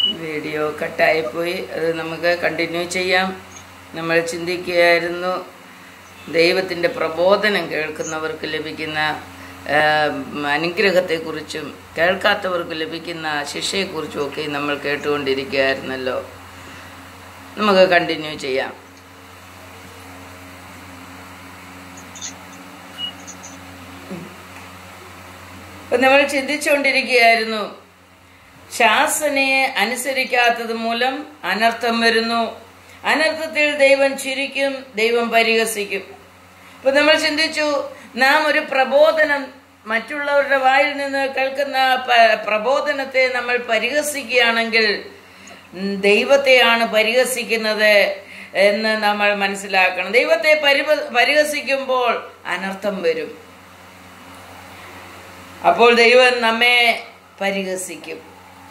Video കട്ടായിപ്പോയി അത് നമുക്ക് continue ചെയ്യാം നമ്മൾ ചിന്തിക്കുകയായിരുന്നു ദൈവത്തിൻ്റെ പ്രബോധനം കേൾക്കുന്നവർക്ക് ലഭിക്കുന്ന ആ, അനുഗ്രഹത്തെക്കുറിച്ചും കേൾക്കാത്തവർക്ക് ലഭിക്കുന്ന ശിക്ഷയെക്കുറിച്ചും ഒക്കെ നമ്മൾ കേട്ടുകൊണ്ടിരിക്കുകയായിരുന്നല്ലോ നമുക്ക് കണ്ടിന്യൂ ചെയ്യാം അപ്പൊ നമ്മൾ ചിന്തിച്ചുകൊണ്ടിരിക്കുകയായിരുന്നു ശാസനയെ അനുസരിക്കാത്തത് മൂലം അനർത്ഥം വരുന്നു അനർത്ഥത്തിൽ ദൈവം ചിരിക്കും ദൈവം പരിഹസിക്കും അപ്പൊ നമ്മൾ ചിന്തിച്ചു നാം ഒരു പ്രബോധനം മറ്റുള്ളവരുടെ വായിൽ നിന്ന് കേൾക്കുന്ന പ- പ്രബോധനത്തെ നമ്മൾ പരിഹസിക്കുകയാണെങ്കിൽ ഉം, ദൈവത്തെയാണ് പരിഹസിക്കുന്നത് എന്ന് നമ്മൾ മനസ്സിലാക്കണം ദൈവത്തെ പരിഹ- പരിഹസിക്കുമ്പോൾ അനർത്ഥം വരും അപ്പോൾ ദൈവം നമ്മെ പരിഹസിക്കും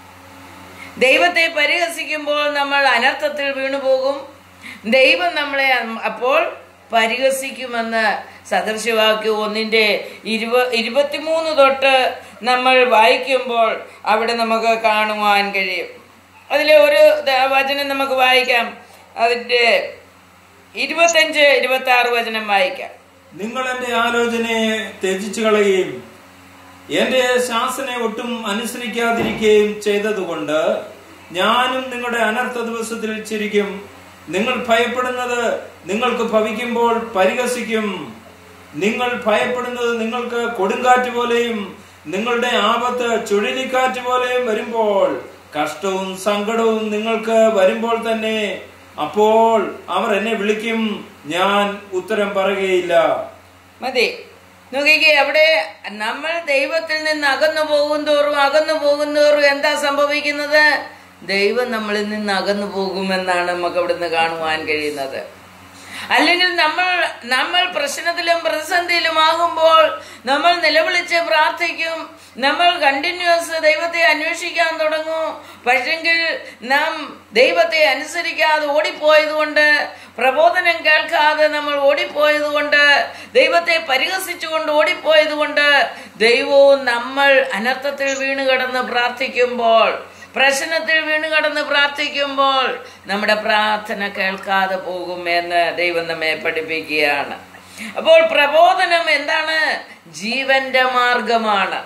ദൈവത്തെ പരിഹസിക്കുമ്പോൾ നമ്മൾ അനർത്ഥത്തിൽ വീണുപോകും ദൈവം നമ്മളെ അപ്പോൾ പരിഹസിക്കുമെന്ന് സദൃശവാക്യം ഒന്നിന്റെ ഇരുപ ഇരുപത്തിമൂന്ന് തൊട്ട് നമ്മൾ വായിക്കുമ്പോൾ അവിടെ നമുക്ക് കാണുവാൻ കഴിയും അതിലെ ഒരു ദ- വചനം നമുക്ക് വായിക്കാം അതിന്റെ ഇരുപത്തഞ്ച് ഇരുപത്തി ആറ് വചനം വായിക്കാം നിങ്ങൾ എന്റെ ആലോചനയെ ത്യജിച്ചു കളയുകയും എന്റെ ശാസനെ ഒട്ടും അനുസരിക്കാതിരിക്കുകയും ചെയ്തതുകൊണ്ട് ഞാനും നിങ്ങളുടെ അനർത്ഥ ദിവസത്തിൽ ചിരിക്കും നിങ്ങൾ ഭയപ്പെടുന്നത് നിങ്ങൾക്ക് ഭവിക്കുമ്പോൾ പരിഹസിക്കും നിങ്ങൾ ഭയപ്പെടുന്നത് നിങ്ങൾക്ക് കൊടുങ്കാറ്റ് പോലെയും നിങ്ങളുടെ ആപത്ത് ചുഴലിക്കാറ്റ് പോലെയും വരുമ്പോൾ കഷ്ടവും സങ്കടവും നിങ്ങൾക്ക് വരുമ്പോൾ തന്നെ അപ്പോൾ അവർ എന്നെ വിളിക്കും ഞാൻ ഉത്തരം പറയുകയില്ല മതി നോക്കിക്കേ അവിടെ നമ്മൾ ദൈവത്തിൽ നിന്ന് അകന്നു പോകും തോറും അകന്നു പോകും തോറും എന്താ സംഭവിക്കുന്നത് ദൈവം നമ്മളിൽ നിന്ന് അകന്നു പോകുമെന്നാണ് നമുക്ക് അവിടുന്ന് കാണുവാൻ കഴിയുന്നത് അല്ലെങ്കിൽ നമ്മൾ നമ്മൾ പ്രശ്നത്തിലും പ്രതിസന്ധിയിലും ആകുമ്പോൾ നമ്മൾ നിലവിളിച്ച് പ്രാർത്ഥിക്കും നമ്മൾ കണ്ടിന്യൂസ് ദൈവത്തെ അന്വേഷിക്കാൻ തുടങ്ങും പക്ഷെങ്കിൽ നാം ദൈവത്തെ അനുസരിക്കാതെ ഓടിപ്പോയതുകൊണ്ട് പ്രബോധനം കേൾക്കാതെ നമ്മൾ ഓടിപ്പോയതുകൊണ്ട് ദൈവത്തെ പരിഹസിച്ചുകൊണ്ട് ഓടിപ്പോയതുകൊണ്ട് ദൈവവും നമ്മൾ അനർത്ഥത്തിൽ വീണ് കിടന്ന് പ്രാർത്ഥിക്കുമ്പോൾ പ്രശ്നത്തിൽ വീണ് കടന്ന് പ്രാർത്ഥിക്കുമ്പോൾ നമ്മുടെ പ്രാർത്ഥന കേൾക്കാതെ പോകുമെന്ന് ദൈവം നമ്മെ പഠിപ്പിക്കുകയാണ് അപ്പോൾ പ്രബോധനം എന്താണ് ജീവന്റെ മാർഗമാണ്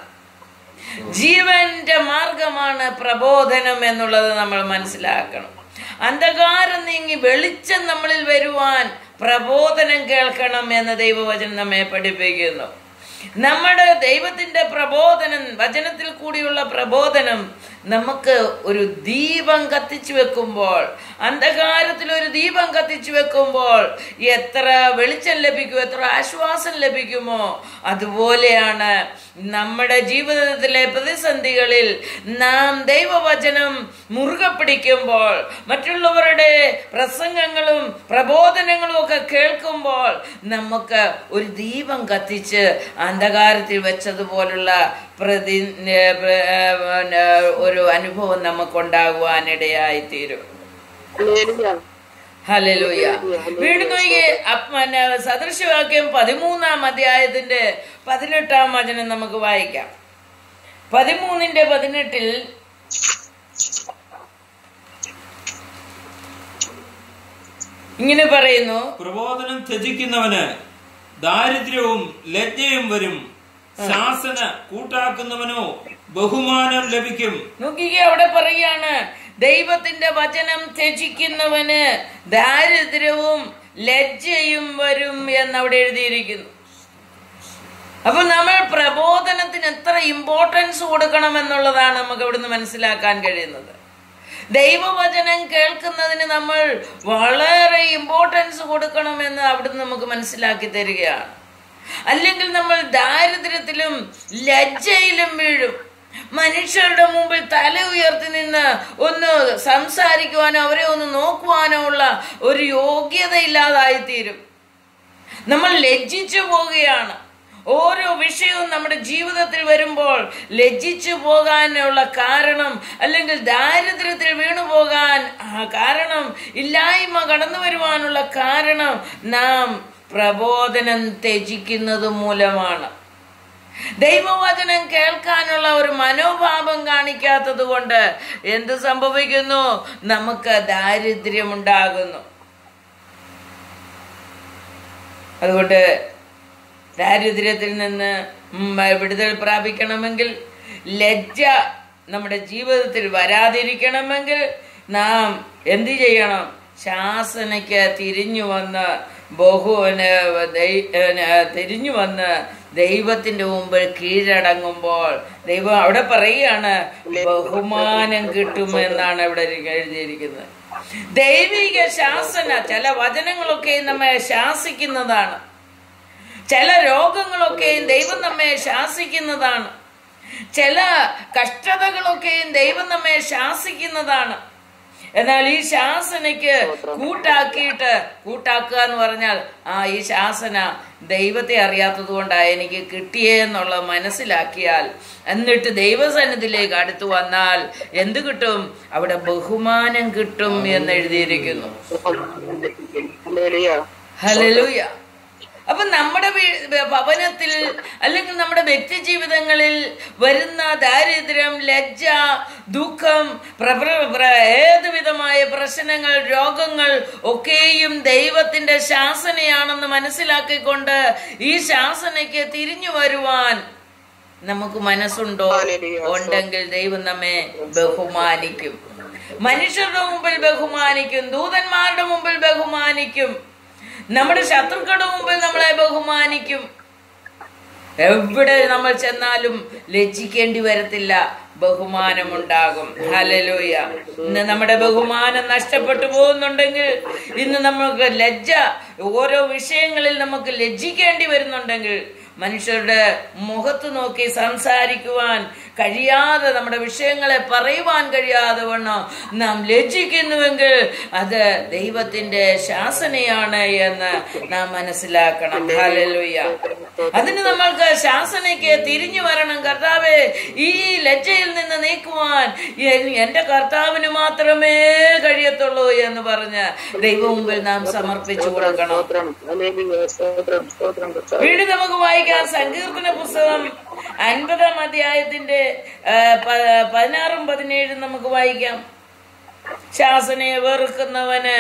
ജീവന്റെ മാർഗമാണ് പ്രബോധനം എന്നുള്ളത് നമ്മൾ മനസ്സിലാക്കണം അന്ധകാരം നീങ്ങി വെളിച്ചം നമ്മളിൽ വരുവാൻ പ്രബോധനം കേൾക്കണം എന്ന് ദൈവവചനം നമ്മെ പഠിപ്പിക്കുന്നു നമ്മുടെ ദൈവത്തിന്റെ പ്രബോധനം വചനത്തിൽ കൂടിയുള്ള പ്രബോധനം നമുക്ക് ഒരു ദീപം കത്തിച്ചു വെക്കുമ്പോൾ അന്ധകാരത്തിൽ ഒരു ദീപം കത്തിച്ചു വെക്കുമ്പോൾ എത്ര വെളിച്ചം ലഭിക്കും എത്ര ആശ്വാസം ലഭിക്കുമോ അതുപോലെയാണ് നമ്മുടെ ജീവിതത്തിലെ പ്രതിസന്ധികളിൽ നാം ദൈവവചനം മുറുകെ പിടിക്കുമ്പോൾ മറ്റുള്ളവരുടെ പ്രസംഗങ്ങളും പ്രബോധനങ്ങളും ഒക്കെ കേൾക്കുമ്പോൾ നമുക്ക് ഒരു ദീപം കത്തിച്ച് അന്ധകാരത്തിൽ വെച്ചതുപോലുള്ള പ്രതി ഏർ, ഏർ, ഒരു അനുഭവം നമുക്കുണ്ടാകുവാനിടയായി തീരും ഹലലൂയ വീണ്ടും നോക്കിയേ അപ്പ- പിന്നെ സദൃശവാക്യം പതിമൂന്നാം അധ്യായത്തിന്റെ പതിനെട്ടാം വചനം നമുക്ക് വായിക്കാം പതിമൂന്നിന്റെ പതിനെട്ടിൽ ഇങ്ങനെ പറയുന്നു പ്രബോധനം ത്യജിക്കുന്നവന് ദാരിദ്ര്യവും ലജ്ജയും വരും ശാസന കൂട്ടാക്കുന്നവനോ ബഹുമാനം ലഭിക്കും നോക്കിക്കേ അവിടെ പറയാണ് ദൈവത്തിന്റെ വചനം ത്യജിക്കുന്നവന് ദാരിദ്ര്യവും ലജ്ജയും വരും എന്നവിടെ എഴുതിയിരിക്കുന്നു അപ്പൊ നമ്മൾ പ്രബോധനത്തിന് എത്ര ഇമ്പോർട്ടൻസ് കൊടുക്കണം എന്നുള്ളതാണ് നമുക്ക് ഇവിടുന്ന് മനസ്സിലാക്കാൻ കഴിയുന്നത് ദൈവവചനം കേൾക്കുന്നതിന് നമ്മൾ വളരെ ഇമ്പോർട്ടൻസ് കൊടുക്കണമെന്ന് അവിടുന്ന് നമുക്ക് മനസ്സിലാക്കി തരികയാണ് അല്ലെങ്കിൽ നമ്മൾ ദാരിദ്ര്യത്തിലും ലജ്ജയിലും വീഴും മനുഷ്യരുടെ മുമ്പിൽ തല ഉയർത്തി നിന്ന് ഒന്ന് സംസാരിക്കുവാനോ അവരെ ഒന്ന് നോക്കുവാനോ ഉള്ള ഒരു യോഗ്യത ഇല്ലാതായിത്തീരും നമ്മൾ ലജ്ജിച്ചു പോവുകയാണ് ഓരോ വിഷയവും നമ്മുടെ ജീവിതത്തിൽ വരുമ്പോൾ ലജ്ജിച്ചു പോകാനുള്ള കാരണം അല്ലെങ്കിൽ ദാരിദ്ര്യത്തിൽ വീണു പോകാൻ ആ കാരണം ഇല്ലായ്മ കടന്നു വരുവാനുള്ള കാരണം നാം പ്രബോധനം ത്യജിക്കുന്നത് മൂലമാണ് ദൈവവചനം കേൾക്കാനുള്ള ഒരു മനോഭാവം കാണിക്കാത്തത് കൊണ്ട് എന്ത് സംഭവിക്കുന്നു നമുക്ക് ദാരിദ്ര്യമുണ്ടാകുന്നു അതുകൊണ്ട് ദാരിദ്ര്യത്തിൽ നിന്ന് ഉം, വിടുതൽ പ്രാപിക്കണമെങ്കിൽ ലജ്ജ നമ്മുടെ ജീവിതത്തിൽ വരാതിരിക്കണമെങ്കിൽ നാം എന്ത് ചെയ്യണം ശാസനയ്ക്ക് തിരിഞ്ഞു വന്ന് ബഹു ന- ദൈ- ന- തിരിഞ്ഞു വന്ന് ദൈവത്തിന്റെ മുമ്പിൽ കീഴടങ്ങുമ്പോൾ ദൈവം അവിടെ പറയുകയാണ് ബഹുമാനം കിട്ടുമെന്നാണ് ഇവിടെ എഴുതിയിരിക്കുന്നത് ദൈവിക ശാസന ചില വചനങ്ങളൊക്കെ നമ്മെ ശാസിക്കുന്നതാണ് ചില രോഗങ്ങളൊക്കെയും ദൈവം നമ്മെ ശാസിക്കുന്നതാണ് ചില കഷ്ടതകളൊക്കെയും ദൈവം നമ്മെ ശാസിക്കുന്നതാണ് എന്നാൽ ഈ ശാസനയ്ക്ക് കൂട്ടാക്കിയിട്ട് കൂട്ടാക്കുക എന്ന് പറഞ്ഞാൽ ആ ഈ ശാസന ദൈവത്തെ അറിയാത്തത് കൊണ്ടാണ് എനിക്ക് കിട്ടിയെന്നുള്ള മനസ്സിലാക്കിയാൽ എന്നിട്ട് ദൈവസന്നിധിയിലേക്ക് അടുത്തു വന്നാൽ എന്ത് കിട്ടും അവിടെ ബഹുമാനം കിട്ടും എന്ന് എഴുതിയിരിക്കുന്നു ഹല്ലേലൂയ. ഹലലൂയ അപ്പൊ നമ്മുടെ വീ- ഭവനത്തിൽ അല്ലെങ്കിൽ നമ്മുടെ വ്യക്തി ജീവിതങ്ങളിൽ വരുന്ന ദാരിദ്ര്യം ലജ്ജ ദുഃഖം പ്രപ്ര- പ്ര- ഏത് വിധമായ പ്രശ്നങ്ങൾ രോഗങ്ങൾ ഒക്കെയും ദൈവത്തിന്റെ ശാസനയാണെന്ന് മനസ്സിലാക്കിക്കൊണ്ട് ഈ ശാസനയ്ക്ക് തിരിഞ്ഞു വരുവാൻ നമുക്ക് മനസ്സുണ്ടോ ഉണ്ടെങ്കിൽ ദൈവം നമ്മെ ബഹുമാനിക്കും മനുഷ്യരുടെ മുമ്പിൽ ബഹുമാനിക്കും ദൂതന്മാരുടെ മുമ്പിൽ ബഹുമാനിക്കും നമ്മുടെ ശത്രുക്കളുടെ മുമ്പിൽ നമ്മളെ ബഹുമാനിക്കും എവിടെ നമ്മൾ ചെന്നാലും ലജ്ജിക്കേണ്ടി വരത്തില്ല ബഹുമാനമുണ്ടാകും ഹലലൂയ ഇന്ന് നമ്മുടെ ബഹുമാനം നഷ്ടപ്പെട്ടു പോകുന്നുണ്ടെങ്കിൽ ഇന്ന് നമുക്ക് ലജ്ജ ഓരോ വിഷയങ്ങളിൽ നമുക്ക് ലജ്ജിക്കേണ്ടി വരുന്നുണ്ടെങ്കിൽ മനുഷ്യരുടെ മുഖത്ത് നോക്കി സംസാരിക്കുവാൻ കഴിയാതെ നമ്മുടെ വിഷയങ്ങളെ പറയുവാൻ കഴിയാതെ വണ്ണം നാം ലജ്ജിക്കുന്നുവെങ്കിൽ അത് ദൈവത്തിന്റെ ശാസനയാണ് എന്ന് നാം മനസ്സിലാക്കണം ഹലലുയ്യ അതിന് നമ്മൾക്ക് ശാസനയ്ക്ക് തിരിഞ്ഞു വരണം കർത്താവെ ഈ ലജ്ജയിൽ നിന്ന് നീക്കുവാൻ എൻ- എന്റെ കർത്താവിന് മാത്രമേ കഴിയത്തുള്ളൂ എന്ന് പറഞ്ഞ് ദൈവ മുമ്പിൽ നാം സമർപ്പിച്ചു കൊടുക്കണം സ്തോത്രം ഹല്ലേലൂയ. സ്തോത്രം സ്തോത്രം കർത്താവേ. വീണ്ടും നമുക്ക് വായിക്കാം സങ്കീർത്തന പുസ്തകം അൻപതാം അധ്യായത്തിന്റെ ആ, പ- പതിനാറും പതിനേഴും നമുക്ക് വായിക്കാം ശാസനയെ വെറുക്കുന്നവന്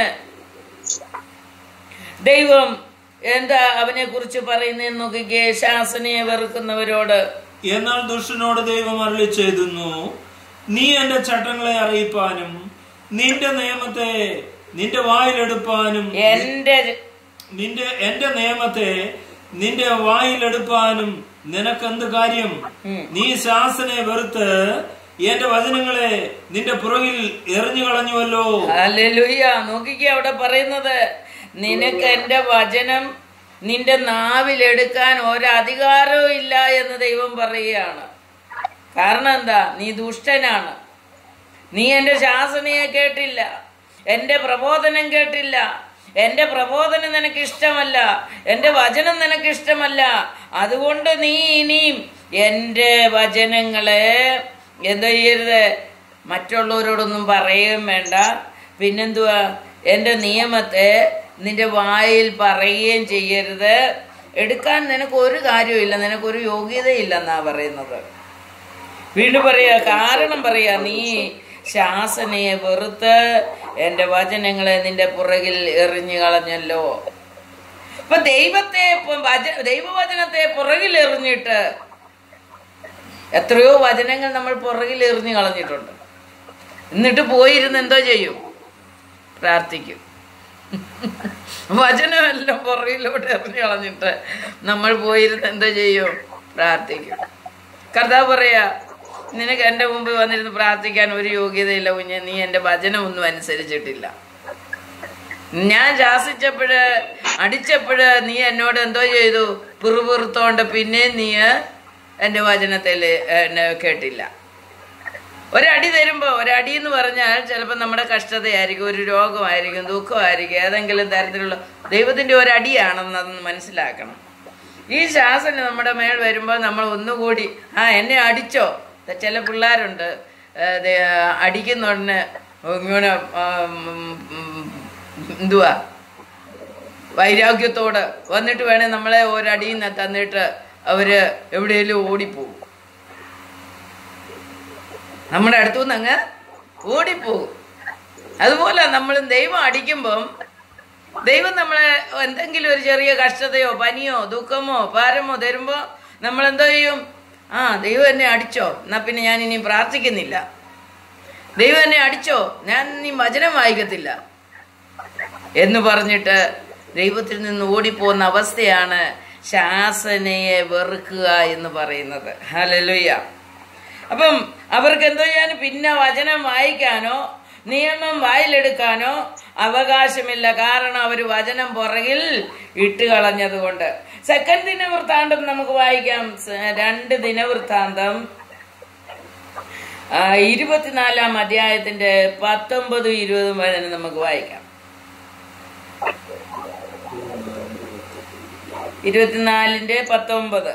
ദൈവം എന്താ അവനെ കുറിച്ച് പറയുന്നതെന്ന് നോക്കിക്കേ ശാസനയെ വെറുക്കുന്നവരോട് എന്നാൽ ദുഷ്ടനോട് ദൈവം അരളി ചെയ്തുന്നു നീ എന്റെ ചട്ടങ്ങളെ അറിയിപ്പാനും നിന്റെ നിയമത്തെ നിന്റെ വായിലെടുപ്പാനും എന്റെ നിന്റെ എന്റെ നിയമത്തെ നിന്റെ വായിലെടുപ്പാനും നിനക്കെന്ത് കാര്യം നീ ശാസനെ വെറുത്ത് എന്റെ വചനങ്ങളെ നിന്റെ പുറകിൽ എറിഞ്ഞു കളഞ്ഞുവല്ലോ ഹല്ലേലൂയ നോക്കിക്കേ അവിടെ പറയുന്നത് നിനക്ക് എന്റെ വചനം നിന്റെ നാവിലെടുക്കാൻ ഒരധികാരവും ഇല്ല എന്ന് ദൈവം പറയുകയാണ് കാരണം എന്താ നീ ദുഷ്ടനാണ് നീ എന്റെ ശാസനയെ കേട്ടില്ല എന്റെ പ്രബോധനം കേട്ടില്ല എന്റെ പ്രബോധനം നിനക്ക് ഇഷ്ടമല്ല എന്റെ വചനം നിനക്ക് ഇഷ്ടമല്ല അതുകൊണ്ട് നീ ഇനിയും എന്റെ വചനങ്ങളെ എന്താ ചെയ്യരുത് മറ്റുള്ളവരോടൊന്നും പറയുകയും വേണ്ട പിന്നെന്തുവാ എന്റെ നിയമത്തെ നിന്റെ വായിൽ പറയുകയും ചെയ്യരുത് എടുക്കാൻ നിനക്ക് ഒരു കാര്യമില്ല നിനക്കൊരു യോഗ്യതയില്ലെന്നാ പറയുന്നത് വീണ്ടും പറയാ കാരണം പറയാ നീ ശാസനയെ വെറുത്ത് എന്റെ വചനങ്ങളെ നിന്റെ പുറകിൽ എറിഞ്ഞു കളഞ്ഞല്ലോ ഇപ്പൊ ദൈവത്തെ ഇപ്പൊ വച- ദൈവവചനത്തെ പുറകിൽ എറിഞ്ഞിട്ട് എത്രയോ വചനങ്ങൾ നമ്മൾ പുറകിൽ എറിഞ്ഞു കളഞ്ഞിട്ടുണ്ട് എന്നിട്ട് പോയിരുന്ന് എന്തോ ചെയ്യും പ്രാർത്ഥിക്കും വചനമെല്ലാം പുറകിലോട്ട് എറിഞ്ഞു കളഞ്ഞിട്ട് നമ്മൾ പോയിരുന്ന് എന്തോ ചെയ്യും പ്രാർത്ഥിക്കും കർത്താവ് പറയാ നിനക്ക് എൻ്റെ മുമ്പിൽ വന്നിരുന്ന് പ്രാർത്ഥിക്കാൻ ഒരു യോഗ്യതയില്ല കുഞ്ഞെ നീ എൻ്റെ വചനമൊന്നും അനുസരിച്ചിട്ടില്ല ഞാൻ ശാസിച്ചപ്പോഴ് അടിച്ചപ്പോഴ് നീ എന്നോട് എന്തോ ചെയ്തു പിറുപിറുത്തോണ്ട് പിന്നെ നീ എൻ്റെ വചനത്തിൽ എന്നെ കേട്ടില്ല ഒരടി തരുമ്പോൾ ഒരടി എന്ന് പറഞ്ഞാൽ ചിലപ്പോൾ നമ്മുടെ കഷ്ടതയായിരിക്കും ഒരു രോഗമായിരിക്കും ദുഃഖമായിരിക്കും ഏതെങ്കിലും തരത്തിലുള്ള ദൈവത്തിൻ്റെ ഒരടിയാണെന്ന് അതൊന്ന് മനസ്സിലാക്കണം ഈ ശാസന നമ്മുടെ മേൽ വരുമ്പോൾ നമ്മൾ ഒന്നുകൂടി ആ എന്നെ അടിച്ചോ ദേ ചില പിള്ളേരുണ്ട് ഏ, ദേ, അടിക്കുന്ന ഉടനെ ഇങ്ങനെ ആ, ഉം, ഉം, എന്തുവാ വൈരാഗ്യത്തോട് വന്നിട്ട് വേണേ നമ്മളെ ഒരടിയിൽ നിന്ന് തന്നിട്ട് അവര് എവിടെയെങ്കിലും ഓടിപ്പോകും നമ്മുടെ അടുത്തുനിന്ന് അങ്ങ് ഓടിപ്പോകും അതുപോലെ നമ്മൾ ദൈവം അടിക്കുമ്പം ദൈവം നമ്മളെ എന്തെങ്കിലും ഒരു ചെറിയ കഷ്ടതയോ പനിയോ ദുഃഖമോ ഭാരമോ തരുമ്പോൾ നമ്മൾ എന്തോ ചെയ്യും ആ ദൈവം എന്നെ അടിച്ചോ എന്നാ പിന്നെ ഞാൻ ഇനി പ്രാർത്ഥിക്കുന്നില്ല ദൈവം എന്നെ അടിച്ചോ ഞാൻ ഇനി വചനം വായിക്കത്തില്ല എന്ന് പറഞ്ഞിട്ട് ദൈവത്തിൽ നിന്ന് ഓടിപ്പോകുന്ന അവസ്ഥയാണ് ശാസനയെ വെറുക്കുക എന്ന് പറയുന്നത് ഹലലുയ്യ അപ്പം അവർക്ക് എന്തോ ചെയ്യാൻ പിന്നെ വചനം വായിക്കാനോ നിയമം വായിലെടുക്കാനോ അവകാശമില്ല കാരണം അവർ വചനം പുറകിൽ ഇട്ട് കളഞ്ഞതുകൊണ്ട് സെക്കൻഡ് ദിനവൃത്താന്തം നമുക്ക് വായിക്കാം സ- രണ്ട് ദിനവൃത്താന്തം ആ, ഇരുപത്തിനാലാം അധ്യായത്തിന്റെ പത്തൊമ്പതും ഇരുപതും വരെ നമുക്ക് വായിക്കാം ഇരുപത്തിനാലിന്റെ പത്തൊമ്പത്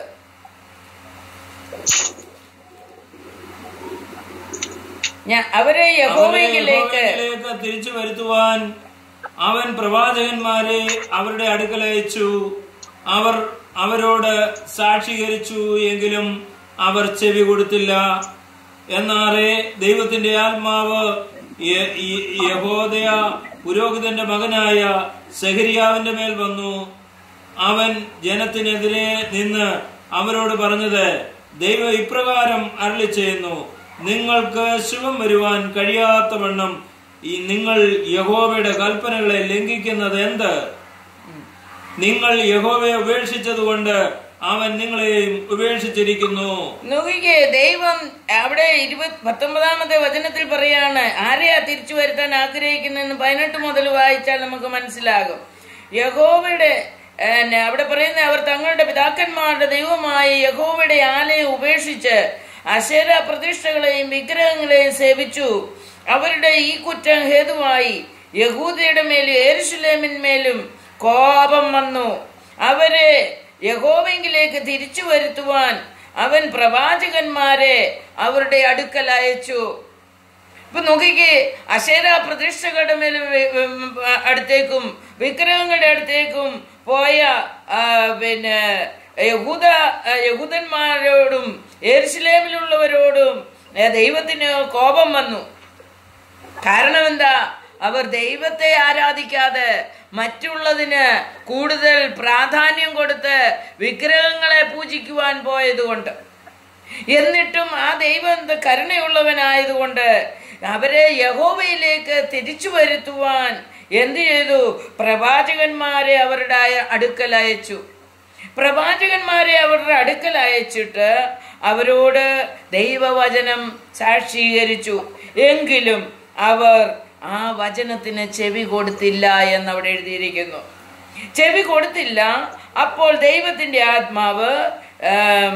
ഞാൻ അവരെ അവരെ യഹോവയിലേക്ക് യഹോവയിലേക്ക് തിരിച്ചു വരുത്തുവാൻ അവൻ പ്രവാചകന്മാരെ അവരുടെ അടുക്കൽ അയച്ചു അവർ അവരോട് സാക്ഷീകരിച്ചു എങ്കിലും അവർ ചെവി കൊടുത്തില്ല എന്നാറെ ദൈവത്തിന്റെ ആത്മാവ് യ- ഈ- യഹോദയ പുരോഹിതന്റെ മകനായ സഹരിയാവിന്റെ മേൽ വന്നു അവൻ ജനത്തിനെതിരെ നിന്ന് അവരോട് പറഞ്ഞത് ദൈവം ഇപ്രകാരം അരളി ചെയ്യുന്നു നിങ്ങൾക്ക് ശുഭം വരുവാൻ കഴിയാത്തവണ്ണം ഈ നിങ്ങൾ യഹോവയുടെ കൽപ്പനകളെ ലംഘിക്കുന്നത് എന്ത് നിങ്ങൾ യഹോവയെ ഉപേക്ഷിച്ചതുകൊണ്ട് അവൻ നിങ്ങളെയും ഉപേക്ഷിച്ചിരിക്കുന്നു നോക്കിക്കേ ദൈവം അവിടെ ഇരുപത് പത്തൊമ്പതാമത്തെ വചനത്തിൽ പറയാണ് ആരെയാ തിരിച്ചു വരുത്താൻ ആഗ്രഹിക്കുന്നതെന്ന് പതിനെട്ട് മുതൽ വായിച്ചാൽ നമുക്ക് മനസ്സിലാകും യഹോവയുടെ ഏഹ്, അവിടെ പറയുന്ന അവർ തങ്ങളുടെ പിതാക്കന്മാരുടെ ദൈവമായ യഹോവയുടെ ആലയം ഉപേക്ഷിച്ച് അശേര പ്രതിഷ്ഠകളെയും വിഗ്രഹങ്ങളെയും സേവിച്ചു അവരുടെ ഈ കുറ്റം ഹേതുവായി യഹൂദയുടെ മേലും എരുഷലേമിന്മേലും കോപം വന്നു അവരെ യഹോവെങ്കിലേക്ക് തിരിച്ചു വരുത്തുവാൻ അവൻ പ്രവാചകന്മാരെ അവരുടെ അടുക്കൽ അയച്ചു ഇപ്പൊ നോക്കിക്കേ അശേര പ്രതിഷ്ഠകളുടെ മേലും വി- ഉം, അടുത്തേക്കും വിഗ്രഹങ്ങളുടെ അടുത്തേക്കും പോയ ആ, പിന്നെ യഹൂദ ആ, യഹൂദന്മാരോടും എരുസലേമിലുള്ളവരോടും ഏ, ദൈവത്തിന് കോപം വന്നു കാരണം എന്താ അവർ ദൈവത്തെ ആരാധിക്കാതെ മറ്റുള്ളതിന് കൂടുതൽ പ്രാധാന്യം കൊടുത്ത് വിഗ്രഹങ്ങളെ പൂജിക്കുവാൻ പോയതുകൊണ്ട് എന്നിട്ടും ആ ദൈവം എന്ത് കരുണയുള്ളവനായതുകൊണ്ട് അവരെ യഹോവയിലേക്ക് തിരിച്ചു വരുത്തുവാൻ എന്ത് ചെയ്തു പ്രവാചകന്മാരെ അവരുടെ അയ- അടുക്കൽ അയച്ചു പ്രവാചകന്മാരെ അവരുടെ അടുക്കൽ അയച്ചിട്ട് അവരോട് ദൈവവചനം സാക്ഷീകരിച്ചു എങ്കിലും അവർ ആ വചനത്തിന് ചെവി കൊടുത്തില്ല എന്ന് അവിടെ എഴുതിയിരിക്കുന്നു ചെവി കൊടുത്തില്ല അപ്പോൾ ദൈവത്തിന്റെ ആത്മാവ് ആം,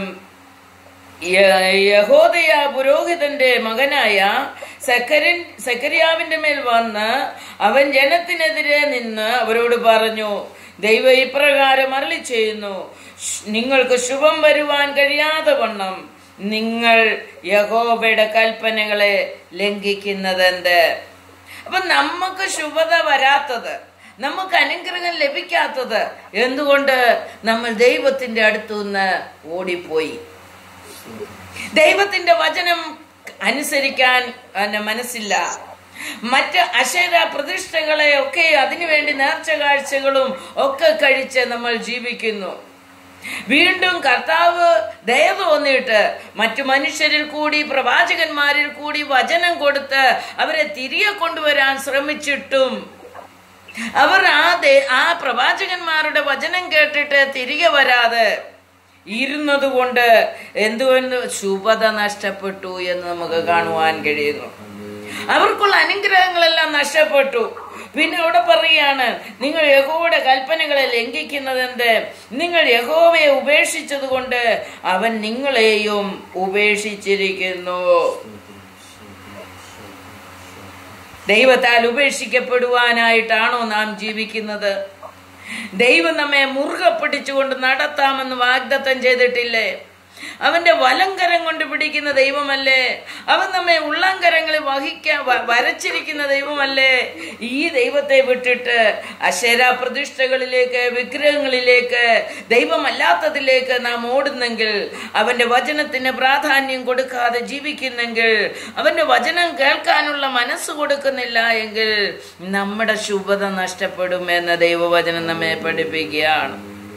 യ- യഹോദയ പുരോഹിതന്റെ മകനായ സക്കരൻ സക്കരിയാവിന്റെ മേൽ വന്ന് അവൻ ജനത്തിനെതിരെ നിന്ന് അവരോട് പറഞ്ഞു ദൈവം ഇപ്രകാരം അരളി ചെയ്യുന്നു "ശ്- നിങ്ങൾക്ക് ശുഭം വരുവാൻ കഴിയാതെ വണ്ണം നിങ്ങൾ യഹോബയുടെ കൽപ്പനകളെ ലംഘിക്കുന്നതെന്ത് അപ്പൊ നമുക്ക് ശുഭത വരാത്തത് നമുക്ക് അനുഗ്രഹം ലഭിക്കാത്തത് എന്തുകൊണ്ട് നമ്മൾ ദൈവത്തിന്റെ അടുത്തുനിന്ന് ഓടിപ്പോയി ദൈവത്തിന്റെ വചനം അനുസരിക്കാൻ പിന്നെ മനസ്സില്ല മറ്റ് അശേര പ്രതിഷ്ഠകളെ ഒക്കെ അതിനുവേണ്ടി നേർച്ച കാഴ്ചകളും ഒക്കെ കഴിച്ച് നമ്മൾ ജീവിക്കുന്നു വീണ്ടും കർത്താവ് ദയ തോന്നിയിട്ട് മറ്റു മനുഷ്യരിൽ കൂടി പ്രവാചകന്മാരിൽ കൂടി വചനം കൊടുത്ത് അവരെ തിരികെ കൊണ്ടുവരാൻ ശ്രമിച്ചിട്ടും അവർ ആ ദേ- ആ പ്രവാചകന്മാരുടെ വചനം കേട്ടിട്ട് തിരികെ വരാതെ ഇരുന്നത് കൊണ്ട് എന്തുകൊണ്ട് ശുഭത നഷ്ടപ്പെട്ടു എന്ന് നമുക്ക് കാണുവാൻ കഴിയുന്നു അവർക്കുള്ള അനുഗ്രഹങ്ങളെല്ലാം നഷ്ടപ്പെട്ടു പിന്നെ അവിടെ പറയാണ് നിങ്ങൾ യഹോവയുടെ കൽപ്പനകളെ ലംഘിക്കുന്നത് എന്ത് നിങ്ങൾ യഹോവയെ ഉപേക്ഷിച്ചത് കൊണ്ട് അവൻ നിങ്ങളെയും ഉപേക്ഷിച്ചിരിക്കുന്നു ദൈവത്താൽ ഉപേക്ഷിക്കപ്പെടുവാനായിട്ടാണോ നാം ജീവിക്കുന്നത് ദൈവം നമ്മെ മുറുകെ പിടിച്ചുകൊണ്ട് നടത്താമെന്ന് വാഗ്ദത്തം ചെയ്തിട്ടില്ലേ അവന്റെ വലങ്കരം കൊണ്ട് പിടിക്കുന്ന ദൈവമല്ലേ അവൻ നമ്മെ ഉള്ളംകരങ്ങളിൽ വഹിക്കാൻ വ- വരച്ചിരിക്കുന്ന ദൈവമല്ലേ ഈ ദൈവത്തെ വിട്ടിട്ട് അശേര പ്രതിഷ്ഠകളിലേക്ക് വിഗ്രഹങ്ങളിലേക്ക് ദൈവമല്ലാത്തതിലേക്ക് നാം ഓടുന്നെങ്കിൽ അവന്റെ വചനത്തിന് പ്രാധാന്യം കൊടുക്കാതെ ജീവിക്കുന്നെങ്കിൽ അവന്റെ വചനം കേൾക്കാനുള്ള മനസ്സ് കൊടുക്കുന്നില്ല എങ്കിൽ നമ്മുടെ ശുഭത നഷ്ടപ്പെടുമെന്ന് ദൈവവചനം നമ്മെ പഠിപ്പിക്കുകയാണ്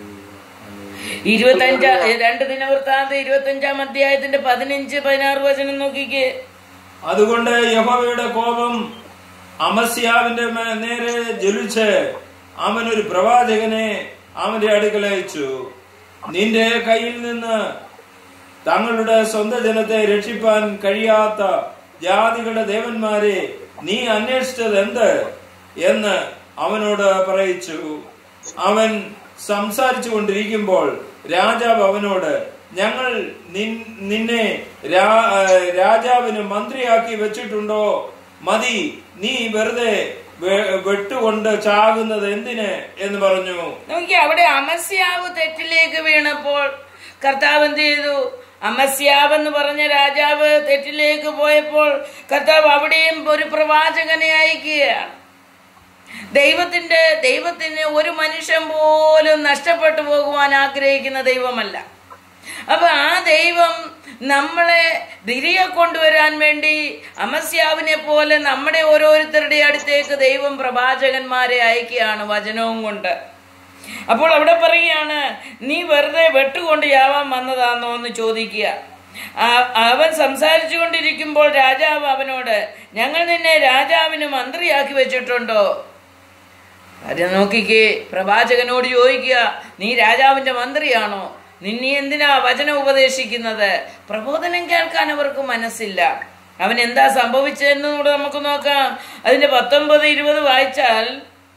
ഇരുപത്തഞ്ചാ രണ്ട് ദിനവൃത്താന്ത ഇരുപത്തഞ്ചാം അധ്യായത്തിന്റെ പതിനഞ്ച് പതിനാറ് വചനം നോക്കിക്കേ അതുകൊണ്ട് യഹോവയുടെ കോപം അമസ്യാവിന്റെ മേ- നേരെ ജ്വലിച്ച് അവൻ ഒരു പ്രവാചകനെ അവന്റെ അടുക്കൽ അയച്ചു നിന്റെ കയ്യിൽ നിന്ന് തങ്ങളുടെ സ്വന്തം ജനത്തെ രക്ഷിപ്പാൻ കഴിയാത്ത ജാതികളുടെ ദേവന്മാരെ നീ അന്വേഷിച്ചത് എന്ത് എന്ന് അവനോട് പറയിച്ചു അവൻ സംസാരിച്ചു കൊണ്ടിരിക്കുമ്പോൾ രാജാവ് അവനോട് ഞങ്ങൾ നിൻ- നിന്നെ രാ- ഏഹ് രാജാവിന് മന്ത്രിയാക്കി വെച്ചിട്ടുണ്ടോ മതി നീ വെറുതെ വെ- വെട്ടുകൊണ്ട് ചാകുന്നത് എന്തിന് എന്ന് പറഞ്ഞു നോക്കി അവിടെ അമസ്യാവ് തെറ്റിലേക്ക് വീണപ്പോൾ കർത്താവ് എന്ത് ചെയ്തു അമസ്യാവ് എന്ന് പറഞ്ഞ രാജാവ് തെറ്റിലേക്ക് പോയപ്പോൾ കർത്താവ് അവിടെയും ഒരു പ്രവാചകനെ അയക്കുകയാണ് ദൈവത്തിന്റെ ദൈവത്തിന് ഒരു മനുഷ്യൻ പോലും നഷ്ടപ്പെട്ടു പോകുവാൻ ആഗ്രഹിക്കുന്ന ദൈവമല്ല അപ്പൊ ആ ദൈവം നമ്മളെ തിരികെ കൊണ്ടുവരാൻ വേണ്ടി അമസ്യാവിനെ പോലെ നമ്മുടെ ഓരോരുത്തരുടെ അടുത്തേക്ക് ദൈവം പ്രവാചകന്മാരെ അയക്കുകയാണ് വചനവും കൊണ്ട് അപ്പോൾ അവിടെ പറയുകയാണ് നീ വെറുതെ വെട്ടുകൊണ്ട് ചാവാൻ വന്നതാണോ എന്ന് ചോദിക്കുക ആ- അവൻ സംസാരിച്ചു കൊണ്ടിരിക്കുമ്പോൾ രാജാവ് അവനോട് ഞങ്ങൾ നിന്നെ രാജാവിന് മന്ത്രിയാക്കി വെച്ചിട്ടുണ്ടോ അത് നോക്കിക്കേ പ്രവാചകനോട് ചോദിക്കുക നീ രാജാവിന്റെ മന്ത്രിയാണോ നിന്നെ എന്തിനാ വചനം ഉപദേശിക്കുന്നത് പ്രബോധനം കേൾക്കാൻ അവർക്ക് മനസ്സില്ല അവൻ എന്താ സംഭവിച്ചതെന്ന് കൂടെ നമുക്ക് നോക്കാം അതിന്റെ പത്തൊമ്പത് ഇരുപത് വായിച്ചാൽ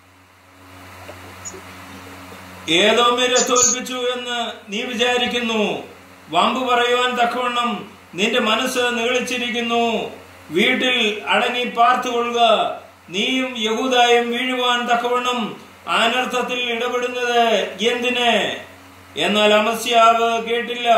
ഏതോമിരെ തോൽപ്പിച്ചു എന്ന് നീ വിചാരിക്കുന്നു വമ്പ് പറയുവാൻ തക്കവണ്ണം നിന്റെ മനസ്സ് നീളിച്ചിരിക്കുന്നു വീട്ടിൽ അടങ്ങി പാർത്തുകൊള്ളുക നീയും യഹൂദായും വീഴുവാൻ തക്കവണ്ണം അനർത്ഥത്തിൽ ഇടപെടുന്നത് എന്തിന് എന്നാൽ അമസ്യാവ് കേട്ടില്ല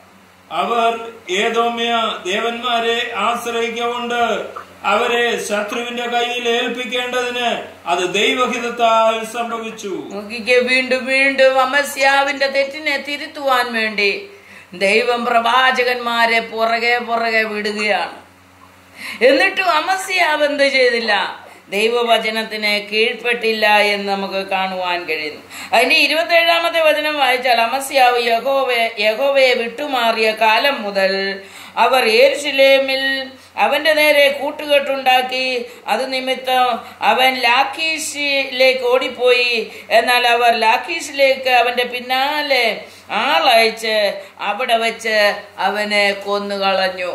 അവർ ഏതോമ്യ ദേവന്മാരെ ആശ്രയിക്കൊണ്ട് അവരെ ശത്രുവിന്റെ കയ്യിൽ ഏൽപ്പിക്കേണ്ടതിന് അത് ദൈവഹിതത്താൽ സംഭവിച്ചു നോക്കിക്കേ വീണ്ടും വീണ്ടും അമസ്യാവിന്റെ തെറ്റിനെ തിരുത്തുവാൻ വേണ്ടി ദൈവം പ്രവാചകന്മാരെ പുറകെ പുറകെ വിടുകയാണ് എന്നിട്ടും അമസ്യാവ് എന്ത് ചെയ്തില്ല ദൈവവചനത്തിന് കീഴ്പ്പെട്ടില്ല എന്ന് നമുക്ക് കാണുവാൻ കഴിയുന്നു അതിന്റെ ഇരുപത്തേഴാമത്തെ വചനം വായിച്ചാൽ അമസ്യാവ് യഹോവയെ യഹോവയെ വിട്ടുമാറിയ കാലം മുതൽ അവർ ഏരുശിലേമിൽ അവന്റെ നേരെ കൂട്ടുകെട്ടുണ്ടാക്കി അത് നിമിത്തം അവൻ ലാഖീഷിലേക്ക് ഓടിപ്പോയി എന്നാൽ അവർ ലാഖീഷിലേക്ക് അവന്റെ പിന്നാലെ ആളയച്ച് അവിടെ വെച്ച് അവനെ കൊന്നുകളഞ്ഞു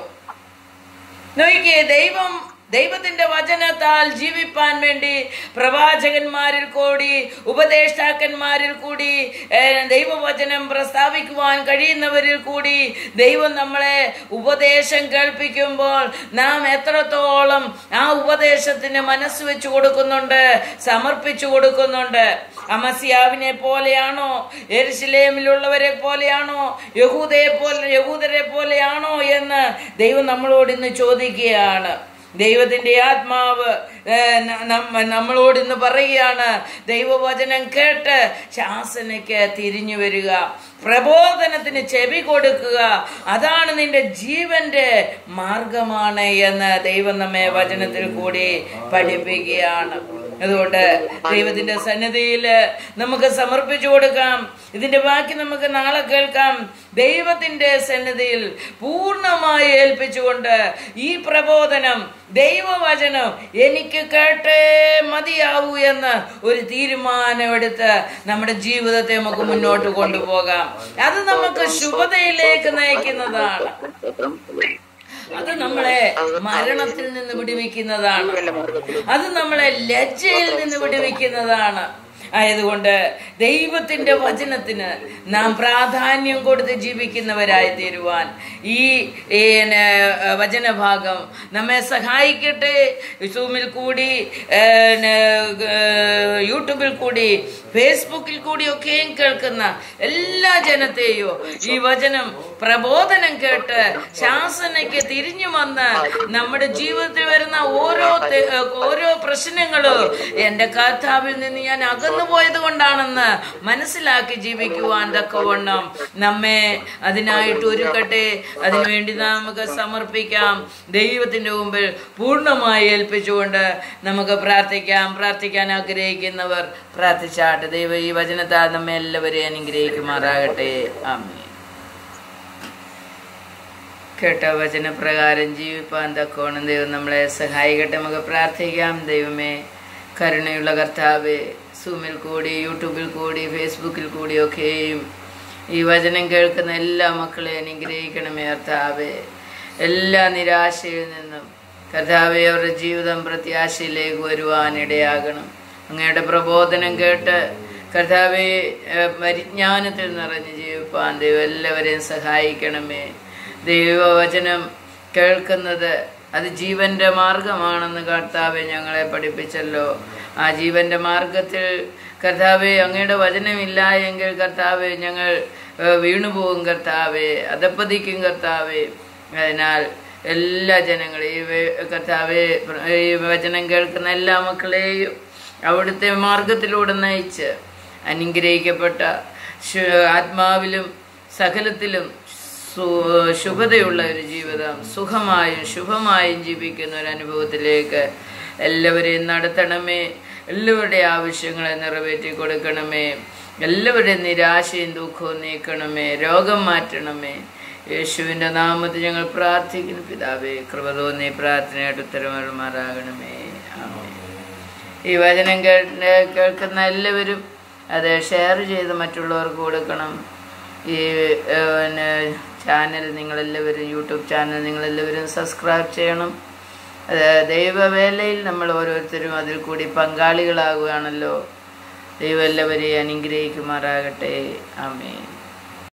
നോക്കിയേ ദൈവം ദൈവത്തിന്റെ വചനത്താൽ ജീവിപ്പാൻ വേണ്ടി പ്രവാചകന്മാരിൽ കൂടി ഉപദേഷ്ടാക്കന്മാരിൽ കൂടി ഏഹ്, ദൈവവചനം പ്രസ്താവിക്കുവാൻ കഴിയുന്നവരിൽ കൂടി ദൈവം നമ്മളെ ഉപദേശം കേൾപ്പിക്കുമ്പോൾ നാം എത്രത്തോളം ആ ഉപദേശത്തിന് മനസ്സ് വെച്ച് കൊടുക്കുന്നുണ്ട് സമർപ്പിച്ചു കൊടുക്കുന്നുണ്ട് അമസിയാവിനെ പോലെയാണോ എരുസലേമിലുള്ളവരെ പോലെയാണോ യഹൂദയെ പോലെ യഹൂദരെ പോലെയാണോ എന്ന് ദൈവം നമ്മളോട് ഇന്ന് ചോദിക്കുകയാണ് ദൈവത്തിന്റെ ആത്മാവ് ഏ, ന- നമ്മ- നമ്മളോട് ഇന്ന് പറയുകയാണ് ദൈവവചനം കേട്ട് ശാസനയ്ക്ക് തിരിഞ്ഞു വരിക പ്രബോധനത്തിന് ചെവി കൊടുക്കുക അതാണ് നിന്റെ ജീവന്റെ മാർഗമാണ് എന്ന് ദൈവം നമ്മെ വചനത്തിൽ കൂടി പഠിപ്പിക്കുകയാണ് അതുകൊണ്ട് ദൈവത്തിന്റെ സന്നിധിയിൽ നമുക്ക് സമർപ്പിച്ചു കൊടുക്കാം ഇതിന്റെ ബാക്കി നമുക്ക് നാളെ കേൾക്കാം ദൈവത്തിന്റെ സന്നിധിയിൽ പൂർണ്ണമായി ഏൽപ്പിച്ചുകൊണ്ട് ഈ പ്രബോധനം ദൈവവചനം എനിക്ക് കേട്ടേ മതിയാവൂ എന്ന് ഒരു തീരുമാനമെടുത്ത് നമ്മുടെ ജീവിതത്തെ നമുക്ക് മുന്നോട്ട് കൊണ്ടുപോകാം അത് നമുക്ക് ശുഭതയിലേക്ക് നയിക്കുന്നതാണ് അത് നമ്മളെ മരണത്തിൽ നിന്ന് വിടുവിക്കുന്നതാണ് അത് നമ്മളെ ലജ്ജയിൽ നിന്ന് വിടുവിക്കുന്നതാണ് ആയതുകൊണ്ട് ദൈവത്തിന്റെ വചനത്തിന് നാം പ്രാധാന്യം കൊടുത്ത് ജീവിക്കുന്നവരായി തീരുവാൻ ഈ ഏന്, വചനഭാഗം നമ്മെ സഹായിക്കട്ടെ സൂമിൽ കൂടി ഏന്, ഏഹ്, യൂട്യൂബിൽ കൂടി ഫേസ്ബുക്കിൽ കൂടി ഒക്കെയും കേൾക്കുന്ന എല്ലാ ജനത്തെയോ ഈ വചനം പ്രബോധനം കേട്ട് ശാസനയ്ക്ക് തിരിഞ്ഞു വന്ന് നമ്മുടെ ജീവിതത്തിൽ വരുന്ന ഓരോ തെ- ഓരോ പ്രശ്നങ്ങളും എന്റെ കർത്താവിൽ നിന്ന് ഞാൻ അകന്നു പോയത് കൊണ്ടാണെന്ന് മനസ്സിലാക്കി ജീവിക്കുവാൻ തക്കവണ്ണം നമ്മെ അതിനായിട്ട് ഒരുക്കട്ടെ അതിനുവേണ്ടി നമുക്ക് സമർപ്പിക്കാം ദൈവത്തിന്റെ മുമ്പിൽ പൂർണ്ണമായി ഏൽപ്പിച്ചുകൊണ്ട് നമുക്ക് പ്രാർത്ഥിക്കാം പ്രാർത്ഥിക്കാൻ ആഗ്രഹിക്കുന്നവർ പ്രാർത്ഥിച്ചാട്ടെ ദൈവം ഈ വചനത്താൽ നമ്മെ എല്ലാവരെയും അനുഗ്രഹിക്കുമാറാകട്ടെ ആമേ കേട്ട വചനപ്രകാരം ജീവിപ്പാൻ തക്കോണം ദൈവം നമ്മളെ സഹായിക്കട്ടെ നമുക്ക് പ്രാർത്ഥിക്കാം ദൈവമേ കരുണയുള്ള കർത്താവെ സൂമിൽ കൂടി യൂട്യൂബിൽ കൂടി ഫേസ്ബുക്കിൽ കൂടിയൊക്കെയും ഈ വചനം കേൾക്കുന്ന എല്ലാ മക്കളെ അനുഗ്രഹിക്കണമേ കർത്താവെ എല്ലാ നിരാശയിൽ നിന്നും കർത്താവെ അവരുടെ ജീവിതം പ്രത്യാശയിലേക്ക് വരുവാനിടയാകണം അങ്ങയുടെ പ്രബോധനം കേട്ട് കർത്താവെ ഏഹ്, പരിജ്ഞാനത്തിൽ നിറഞ്ഞ് ജീവിപ്പാൻ ദൈവം എല്ലാവരെയും സഹായിക്കണമേ ദൈവവചനം കേൾക്കുന്നത് അത് ജീവന്റെ മാർഗമാണെന്ന് കർത്താവെ ഞങ്ങളെ പഠിപ്പിച്ചല്ലോ ആ ജീവന്റെ മാർഗത്തിൽ കർത്താവെ അങ്ങയുടെ വചനമില്ല എങ്കിൽ കർത്താവെ ഞങ്ങൾ ഏഹ്, വീണുപോകും കർത്താവെ അധപ്പതിക്കും കർത്താവെ അതിനാൽ എല്ലാ ജനങ്ങളെയും ഈ വേ- കർത്താവെ ഈ വചനം കേൾക്കുന്ന എല്ലാ മക്കളെയും അവിടുത്തെ മാർഗത്തിലൂടെ നയിച്ച് അനുഗ്രഹിക്കപ്പെട്ട ശു- ആത്മാവിലും സകലത്തിലും സു- ശുഭതയുള്ള ഒരു ജീവിതം സുഖമായും ശുഭമായും ജീവിക്കുന്ന ഒരു അനുഭവത്തിലേക്ക് എല്ലാവരെയും നടത്തണമേ എല്ലാവരുടെയും ആവശ്യങ്ങളെ നിറവേറ്റി കൊടുക്കണമേ എല്ലാവരുടെയും നിരാശയും ദുഃഖവും നീക്കണമേ രോഗം മാറ്റണമേ യേശുവിൻ്റെ നാമത്തിൽ ഞങ്ങൾ പ്രാർത്ഥിക്കുന്നു പിതാവേ കൃപ തോന്നി പ്രാർത്ഥനയായിട്ട് ഉത്തരമാറാകണമേ ആമേ ഈ വചനം കേൾ- കേൾക്കുന്ന എല്ലാവരും അത് ഷെയർ ചെയ്ത് മറ്റുള്ളവർക്ക് കൊടുക്കണം ഈ ഏഹ്, പിന്നെ ചാനൽ നിങ്ങളെല്ലാവരും യൂട്യൂബ് ചാനൽ നിങ്ങളെല്ലാവരും സബ്സ്ക്രൈബ് ചെയ്യണം അത് ദൈവവേലയിൽ നമ്മൾ ഓരോരുത്തരും അതിൽ കൂടി പങ്കാളികളാകുകയാണല്ലോ ദൈവം എല്ലാവരെയും അനുഗ്രഹിക്കുമാറാകട്ടെ ആമേൻ